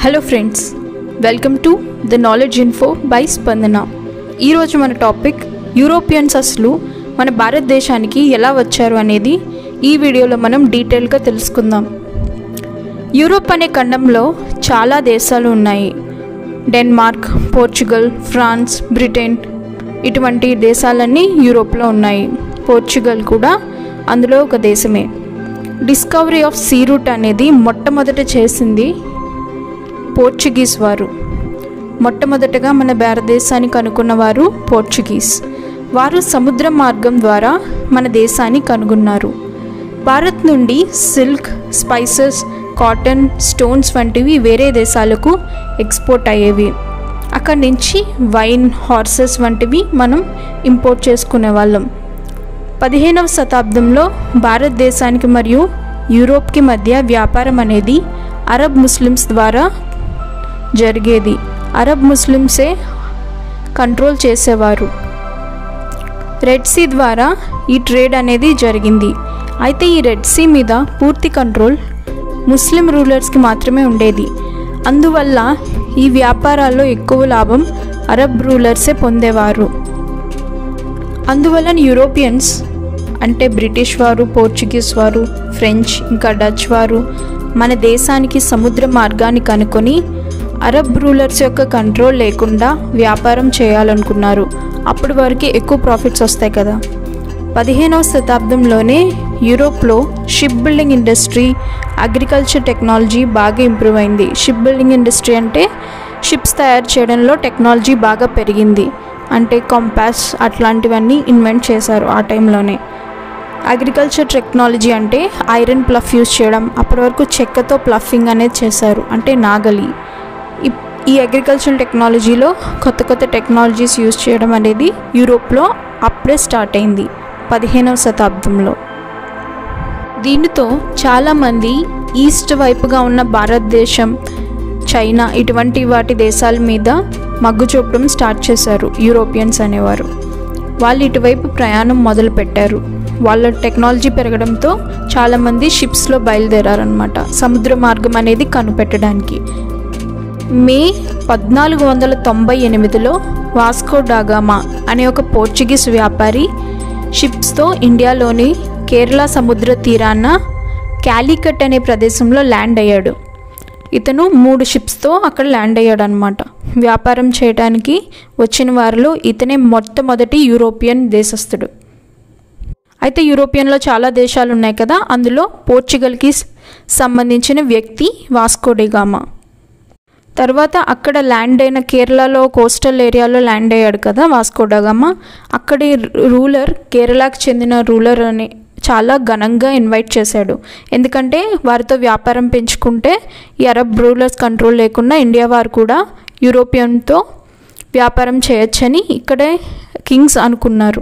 hello friends welcome to the knowledge info by Spandana ఈరోజు మన topic Europeans అసలు మన భారతదేశానికి ఎలా వచ్చారు అనేది ఈ వీడియోలో మనం డీటెయిల్గా తెలుసుకుందాం యూరోప్ అనే ఖండంలో చాలా దేశాలు ఉన్నాయి డెన్మార్క్ పోర్చుగల్ ఫ్రాన్స్ బ్రిటన్ ఇటువంటి దేశాలన్నీ యూరోప్లో ఉన్నాయి పోర్చుగల్ కూడా అందులో ఒక దేశమే డిస్కవరీ ఆఫ్ సీ రూట్ అనేది మొట్టమొదట చేసింది పోర్చుగీస్ వారు మొట్టమొదటగా మన భారతదేశాన్ని కనుగొన్నవారు పోర్చుగీస్ వారు సముద్ర మార్గం ద్వారా మన దేశాన్ని కనుగొన్నారు భారత్ నుండి సిల్క్ స్పైసెస్ కాటన్ స్టోన్స్ వంటివి వేరే దేశాలకు ఎక్స్పోర్ట్ అయ్యేవి అక్కడి నుంచి వైన్ హార్సెస్ వంటివి మనం ఇంపోర్ట్ చేసుకునే వాళ్ళం పదిహేనవ శతాబ్దంలో భారతదేశానికి మరియు యూరోప్కి మధ్య వ్యాపారం అనేది అరబ్ ముస్లిమ్స్ ద్వారా జరిగేది అరబ్ ముస్లిమ్సే కంట్రోల్ చేసేవారు రెడ్ సీ ద్వారా ఈ ట్రేడ్ అనేది జరిగింది అయితే ఈ రెడ్ సీ మీద పూర్తి కంట్రోల్ ముస్లిం రూలర్స్కి మాత్రమే ఉండేది అందువల్ల ఈ వ్యాపారాల్లో ఎక్కువ లాభం అరబ్ రూలర్సే పొందేవారు అందువలన యూరోపియన్స్ అంటే బ్రిటిష్ వారు పోర్చుగీస్ వారు ఫ్రెంచ్ ఇంకా డచ్ వారు మన దేశానికి సముద్ర మార్గాన్ని కనుక్కొని అరబ్ రూలర్స్ యొక్క కంట్రోల్ లేకుండా వ్యాపారం చేయాలనుకున్నారు అప్పటి వరకు ఎక్కువ ప్రాఫిట్స్ వస్తాయి కదా పదిహేనవ శతాబ్దంలోనే యూరోప్లో ship building industry agriculture technology బాగా ఇంప్రూవ్ అయింది షిప్ బిల్డింగ్ ఇండస్ట్రీ అంటే షిప్స్ తయారు చేయడంలో టెక్నాలజీ బాగా పెరిగింది అంటే కంపాస్ అట్లాంటివన్నీ ఇన్వెంట్ చేశారు ఆ టైంలోనే అగ్రికల్చర్ టెక్నాలజీ అంటే ఐరన్ ప్లఫ్ యూజ్ చేయడం అప్పటి వరకు చెక్కతో ప్లఫింగ్ అనేది చేశారు అంటే నాగలి ఇప్- ఈ అగ్రికల్చర్ టెక్నాలజీలో కొత్త కొత్త టెక్నాలజీస్ యూజ్ చేయడం అనేది యూరోప్లో అప్పుడే స్టార్ట్ అయింది పదిహేనవ శతాబ్దంలో దీనితో చాలామంది ఈస్ట్ వైపుగా ఉన్న భారతదేశం చైనా ఇటువంటి వాటి దేశాల మీద మగ్గు చూపడం స్టార్ట్ చేశారు యూరోపియన్స్ అనేవారు వాళ్ళు ఇటువైపు ప్రయాణం మొదలుపెట్టారు వాళ్ళ టెక్నాలజీ పెరగడంతో చాలామంది షిప్స్లో బయలుదేరారనమాట సముద్ర మార్గం అనేది కనిపెట్టడానికి మే పద్నాలుగు వందల తొంభై ఎనిమిదిలో వాస్కో డాగామా అనే ఒక పోర్చుగీస్ వ్యాపారి షిప్స్తో ఇండియాలోని కేరళ సముద్ర తీరాన క్యాలికట్ అనే ప్రదేశంలో ల్యాండ్ అయ్యాడు ఇతను మూడు షిప్స్తో అక్కడ ల్యాండ్ అయ్యాడు అనమాట వ్యాపారం చేయడానికి వచ్చిన వారిలో ఇతనే మొట్టమొదటి యూరోపియన్ దేశస్థుడు అయితే యూరోపియన్లో చాలా దేశాలు ఉన్నాయి కదా అందులో పోర్చుగల్కి స్- సంబంధించిన వ్యక్తి వాస్కోడిగామా తర్వాత అక్కడ ల్యాండ్ అయిన కేరళలో కోస్టల్ ఏరియాలో ల్యాండ్ అయ్యాడు కదా వాస్కోడగామా అక్కడి రూలర్ కేరళకు చెందిన రూలర్ అని చాలా ఘనంగా ఇన్వైట్ చేశాడు ఎందుకంటే వారితో వ్యాపారం పెంచుకుంటే ఈ అరబ్ రూలర్స్ కంట్రోల్ లేకుండా ఇండియా వారు కూడా యూరోపియన్తో వ్యాపారం చేయొచ్చని ఇక్కడే కింగ్స్ అనుకున్నారు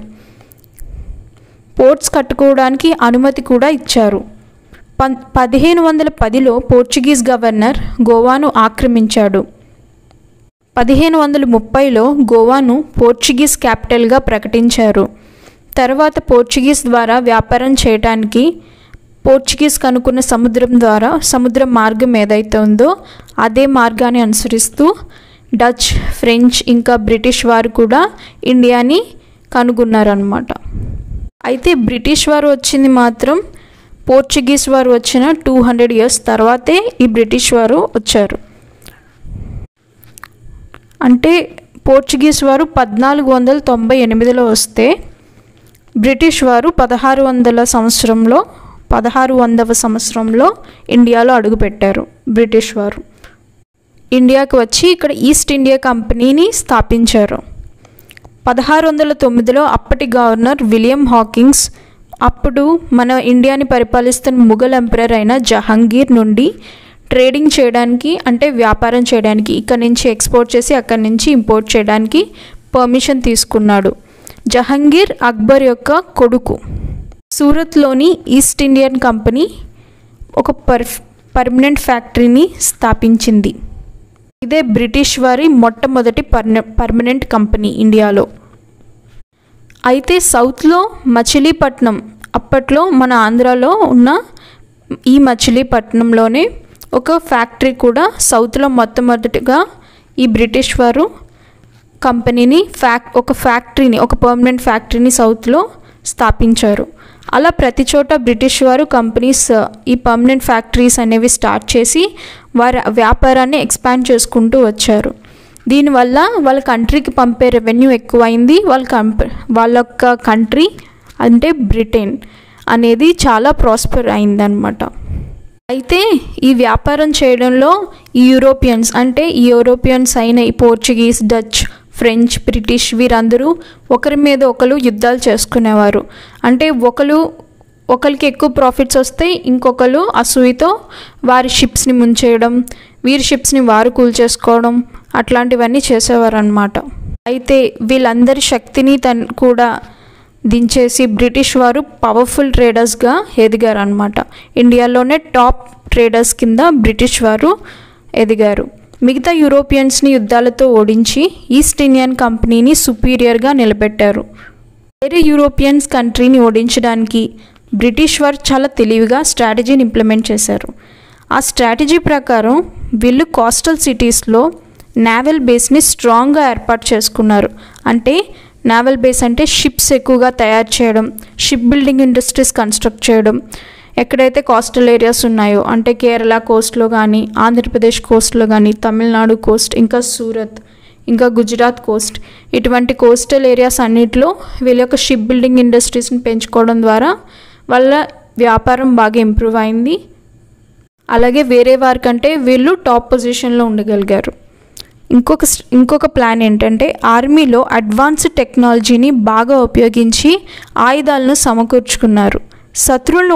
పోర్ట్స్ కట్టుకోవడానికి అనుమతి కూడా ఇచ్చారు పన్ పదిహేను వందల పదిలో పోర్చుగీస్ గవర్నర్ గోవాను ఆక్రమించాడు పదిహేను వందల ముప్పైలో గోవాను పోర్చుగీస్ క్యాపిటల్గా ప్రకటించారు తర్వాత పోర్చుగీస్ ద్వారా వ్యాపారం చేయడానికి పోర్చుగీస్ కనుక్కున్న సముద్రం ద్వారా సముద్ర మార్గం ఏదైతే ఉందో అదే మార్గాన్ని అనుసరిస్తూ డచ్ ఫ్రెంచ్ ఇంకా బ్రిటిష్ వారు కూడా ఇండియాని కనుగొన్నారనమాట అయితే బ్రిటిష్ వారు వచ్చింది మాత్రం పోర్చుగీస్ వారు వచ్చిన టూ హండ్రెడ్ ఇయర్స్ తర్వాతే ఈ బ్రిటిష్ వారు వచ్చారు అంటే పోర్చుగీస్ వారు పద్నాలుగు వందల తొంభై ఎనిమిదిలో వస్తే బ్రిటిష్ వారు పదహారు వందల సంవత్సరంలో పదహారు వందవ సంవత్సరంలో ఇండియాలో అడుగుపెట్టారు బ్రిటిష్ వారు ఇండియాకి వచ్చి ఇక్కడ ఈస్ట్ ఇండియా కంపెనీని స్థాపించారు పదహారు వందల తొమ్మిదిలో అప్పటి గవర్నర్ విలియం హాకింగ్స్ అప్పుడు మన ఇండియాని పరిపాలిస్తున్న ముఘల్ ఎంపరర్ అయిన జహంగీర్ నుండి ట్రేడింగ్ చేయడానికి అంటే వ్యాపారం చేయడానికి ఇక్కడ నుంచి ఎక్స్పోర్ట్ చేసి అక్కడి నుంచి ఇంపోర్ట్ చేయడానికి పర్మిషన్ తీసుకున్నాడు జహంగీర్ అక్బర్ యొక్క కొడుకు సూరత్లోని ఈస్ట్ ఇండియన్ కంపెనీ ఒక పర్ పర్మనెంట్ ఫ్యాక్టరీని స్థాపించింది ఇదే బ్రిటిష్ వారి మొట్టమొదటి పర్న పర్మనెంట్ కంపెనీ ఇండియాలో అయితే సౌత్లో మచిలీపట్నం అప్పట్లో మన ఆంధ్రాలో ఉన్న ఈ మచిలీపట్నంలోనే ఒక ఫ్యాక్టరీ కూడా సౌత్లో మొట్టమొదటిగా ఈ బ్రిటిష్ వారు కంపెనీని ఫ్యాక్ ఒక ఫ్యాక్టరీని ఒక పర్మనెంట్ ఫ్యాక్టరీని సౌత్లో స్థాపించారు అలా ప్రతి చోట బ్రిటిష్ వారు కంపెనీస్ ఈ పర్మనెంట్ ఫ్యాక్టరీస్ అనేవి స్టార్ట్ చేసి వారి వ్యాపారాన్ని ఎక్స్పాండ్ చేసుకుంటూ వచ్చారు దీనివల్ల వాళ్ళ కంట్రీకి పంపే రెవెన్యూ ఎక్కువైంది వాళ్ళ కంప వాళ్ళ యొక్క కంట్రీ అంటే బ్రిటన్ అనేది చాలా ప్రాస్పర్ అయిందనమాట అయితే ఈ వ్యాపారం చేయడంలో ఈ యూరోపియన్స్ అంటే ఈ యూరోపియన్స్ అయిన ఈ పోర్చుగీస్ డచ్ ఫ్రెంచ్ బ్రిటిష్ వీరందరూ ఒకరి మీద ఒకరు యుద్ధాలు చేసుకునేవారు అంటే ఒకరు ఒకరికి ఎక్కువ ప్రాఫిట్స్ వస్తే ఇంకొకరు అసూయతో వారి షిప్స్ని ముంచేయడం వీరి షిప్స్ని వారు కూల్చేసుకోవడం అట్లాంటివన్నీ చేసేవారు అనమాట అయితే వీళ్ళందరి శక్తిని తన్ కూడా దించేసి బ్రిటిష్ వారు పవర్ఫుల్ ట్రేడర్స్గా ఎదిగారు అనమాట ఇండియాలోనే టాప్ ట్రేడర్స్ కింద బ్రిటిష్ వారు ఎదిగారు మిగతా యూరోపియన్స్ని యుద్ధాలతో ఓడించి ఈస్ట్ ఇండియన్ కంపెనీని సుపీరియర్గా నిలబెట్టారు వేరే యూరోపియన్స్ కంట్రీని ఓడించడానికి బ్రిటిష్ వారు చాలా తెలివిగా స్ట్రాటజీని ఇంప్లిమెంట్ చేశారు ఆ స్ట్రాటజీ ప్రకారం వీళ్ళు కోస్టల్ సిటీస్లో నావల్ బేస్ని స్ట్రాంగ్గా ఏర్పాటు చేసుకున్నారు అంటే నావల్ బేస్ అంటే షిప్స్ ఎక్కువగా తయారు చేయడం షిప్ బిల్డింగ్ ఇండస్ట్రీస్ కన్స్ట్రక్ట్ చేయడం ఎక్కడైతే కోస్టల్ ఏరియాస్ ఉన్నాయో అంటే కేరళ కోస్ట్లో కానీ ఆంధ్రప్రదేశ్ కోస్ట్లో కానీ తమిళనాడు కోస్ట్ ఇంకా సూరత్ ఇంకా గుజరాత్ కోస్ట్ ఇటువంటి కోస్టల్ ఏరియాస్ అన్నిటిలో వీళ్ళ యొక్క షిప్ బిల్డింగ్ ఇండస్ట్రీస్ని పెంచుకోవడం ద్వారా వాళ్ళ వ్యాపారం బాగా ఇంప్రూవ్ అయింది అలాగే వేరే వారికంటే వీళ్ళు టాప్ పొజిషన్లో ఉండగలిగారు ఇంకొక ఇంకొక ప్లాన్ ఏంటంటే ఆర్మీలో అడ్వాన్స్డ్ టెక్నాలజీని బాగా ఉపయోగించి ఆయుధాలను సమకూర్చుకున్నారు శత్రువులను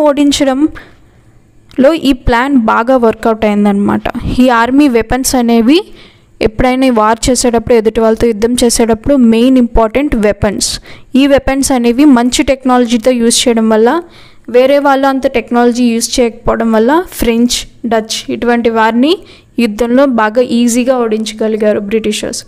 ఓడించడంలో ఈ ప్లాన్ బాగా వర్కౌట్ అయిందనమాట ఈ ఆర్మీ వెపన్స్ అనేవి ఎప్పుడైనా వార్ చేసేటప్పుడు ఎదుటి వాళ్ళతో యుద్ధం చేసేటప్పుడు మెయిన్ ఇంపార్టెంట్ వెపన్స్ ఈ వెపన్స్ అనేవి మంచి టెక్నాలజీతో యూజ్ చేయడం వల్ల వేరే వాళ్ళు అంత టెక్నాలజీ యూజ్ చేయకపోవడం వల్ల ఫ్రెంచ్ డచ్ ఇటువంటి వారిని యుద్ధంలో బాగా ఈజీగా ఓడించగలిగారు బ్రిటిషర్స్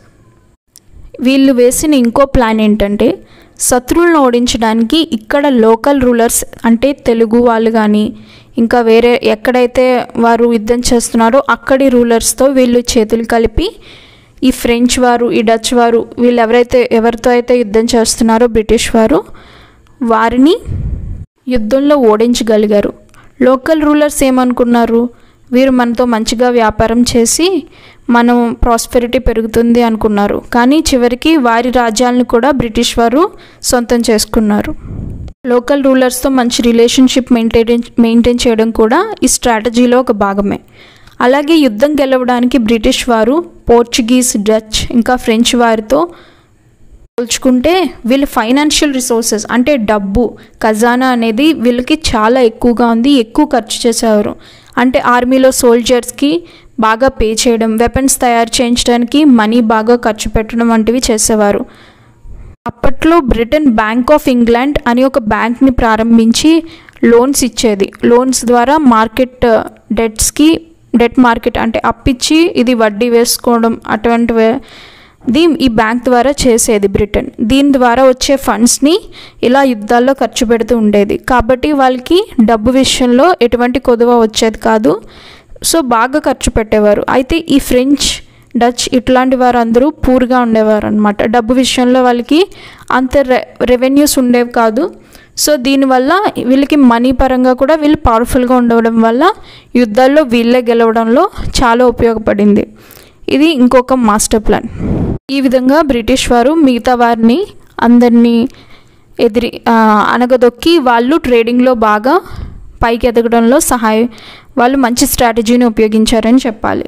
వీళ్ళు వేసిన ఇంకో ప్లాన్ ఏంటంటే శత్రువులను ఓడించడానికి ఇక్కడ లోకల్ రూలర్స్ అంటే తెలుగు వాళ్ళు కానీ ఇంకా వేరే ఎక్కడైతే వారు యుద్ధం చేస్తున్నారో అక్కడి రూలర్స్తో వీళ్ళు చేతులు కలిపి ఈ ఫ్రెంచ్ వారు ఈ డచ్ వారు వీళ్ళు ఎవరైతే ఎవరితో అయితే యుద్ధం చేస్తున్నారో బ్రిటిష్ వారు వారిని యుద్ధంలో ఓడించగలిగారు లోకల్ రూలర్స్ ఏమనుకున్నారు వీరు మనతో మంచిగా వ్యాపారం చేసి మనం ప్రాస్పెరిటీ పెరుగుతుంది అనుకున్నారు కానీ చివరికి వారి రాజ్యాలను కూడా బ్రిటిష్ వారు సొంతం చేసుకున్నారు లోకల్ రూలర్స్తో మంచి రిలేషన్షిప్ మెయింటైన్ మెయింటైన్ చేయడం కూడా ఈ స్ట్రాటజీలో ఒక భాగమే అలాగే యుద్ధం గెలవడానికి బ్రిటిష్ వారు పోర్చుగీస్ డచ్ ఇంకా ఫ్రెంచ్ వారితో పోల్చుకుంటే వీళ్ళ ఫైనాన్షియల్ రిసోర్సెస్ అంటే డబ్బు ఖజానా అనేది వీళ్ళకి చాలా ఎక్కువగా ఉంది ఎక్కువ ఖర్చు చేసేవారు అంటే ఆర్మీలో సోల్జర్స్కి బాగా పే చేయడం వెపన్స్ తయారు చేయించడానికి మనీ బాగా ఖర్చు పెట్టడం వంటివి చేసేవారు అప్పట్లో బ్రిటన్ బ్యాంక్ ఆఫ్ ఇంగ్లాండ్ అని ఒక బ్యాంక్ని ప్రారంభించి లోన్స్ ఇచ్చేది లోన్స్ ద్వారా మార్కెట్ డెట్స్కి డెట్ మార్కెట్ అంటే అప్పిచ్చి ఇది వడ్డీ వేసుకోవడం అటువంటివి ది ఈ బ్యాంక్ ద్వారా చేసేది బ్రిటన్ దీని ద్వారా వచ్చే ఫండ్స్ని ఇలా యుద్ధాల్లో ఖర్చు పెడుతూ ఉండేది కాబట్టి వాళ్ళకి డబ్బు విషయంలో ఎటువంటి కొదువ వచ్చేది కాదు సో బాగా ఖర్చు పెట్టేవారు అయితే ఈ ఫ్రెంచ్ డచ్ ఇట్లాంటి వారు అందరూ పూర్గా ఉండేవారు అనమాట డబ్బు విషయంలో వాళ్ళకి అంత రె రెవెన్యూస్ ఉండేవి కాదు సో దీనివల్ల వీళ్ళకి మనీ పరంగా కూడా వీళ్ళు పవర్ఫుల్గా ఉండడం వల్ల యుద్ధాల్లో వీళ్ళే గెలవడంలో చాలా ఉపయోగపడింది ఇది ఇంకొక మాస్టర్ ప్లాన్ ఈ విధంగా బ్రిటిష్ వారు మిగతా వారిని అందరినీ ఎదిరి అనగదొక్కి వాళ్ళు ట్రేడింగ్లో బాగా పైకి ఎదగడంలో సహాయం వాళ్ళు మంచి స్ట్రాటజీని ఉపయోగించారని చెప్పాలి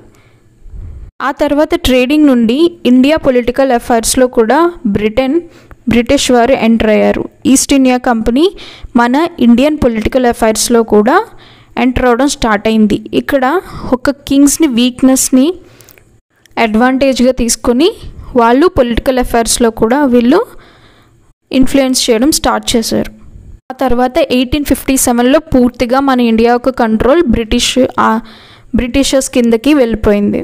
ఆ తర్వాత ట్రేడింగ్ నుండి ఇండియా పొలిటికల్ అఫైర్స్లో కూడా బ్రిటన్ బ్రిటిష్ వారు ఎంటర్ అయ్యారు ఈస్ట్ ఇండియా కంపెనీ మన ఇండియన్ పొలిటికల్ అఫైర్స్లో కూడా ఎంటర్ అవడం స్టార్ట్ అయింది ఇక్కడ ఒక కింగ్స్ని వీక్నెస్ని అడ్వాంటేజ్గా తీసుకొని వాళ్ళు పొలిటికల్ అఫైర్స్లో కూడా వీళ్ళు ఇన్ఫ్లుయెన్స్ చేయడం స్టార్ట్ చేశారు ఆ తర్వాత ఎయిటీన్ ఫిఫ్టీ సెవెన్లో పూర్తిగా మన ఇండియా యొక్క కంట్రోల్ బ్రిటిష్ బ్రిటిషర్స్ కిందకి వెళ్ళిపోయింది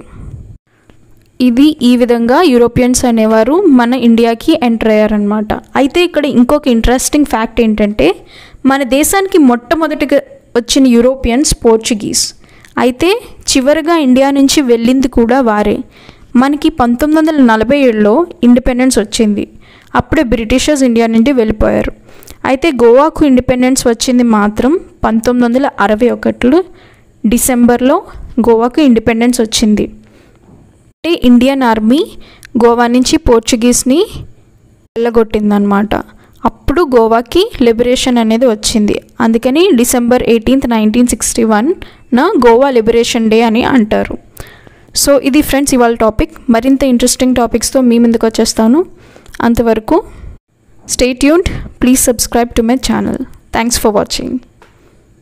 ఇది ఈ విధంగా యూరోపియన్స్ అనేవారు మన ఇండియాకి ఎంటర్ అయ్యారనమాట అయితే ఇక్కడ ఇంకొక ఇంట్రెస్టింగ్ ఫ్యాక్ట్ ఏంటంటే మన దేశానికి మొట్టమొదటిగా వచ్చిన యూరోపియన్స్ పోర్చుగీస్ అయితే చివరిగా ఇండియా నుంచి వెళ్ళింది కూడా వారే మనకి పంతొమ్మిది వందల నలభై ఏడులో ఇండిపెండెన్స్ వచ్చింది అప్పుడే బ్రిటిషర్స్ ఇండియా నుండి వెళ్ళిపోయారు అయితే గోవాకు ఇండిపెండెన్స్ వచ్చింది మాత్రం పంతొమ్మిది వందల అరవై ఒకటిలో డిసెంబర్లో గోవాకు ఇండిపెండెన్స్ వచ్చింది అంటే ఇండియన్ ఆర్మీ గోవా నుంచి పోర్చుగీస్ని వెళ్ళగొట్టిందనమాట అప్పుడు గోవాకి లిబరేషన్ అనేది వచ్చింది అందుకని డిసెంబర్ ఎయిటీన్త్ నైన్టీన్ సిక్స్టీ వన్న గోవా లిబరేషన్ డే అని అంటారు సో ఇది ఫ్రెండ్స్ ఇవాళ టాపిక్ మరింత ఇంట్రెస్టింగ్ టాపిక్స్తో మీ ముందుకు వచ్చేస్తాను అంతవరకు stay tuned please subscribe to my channel thanks for watching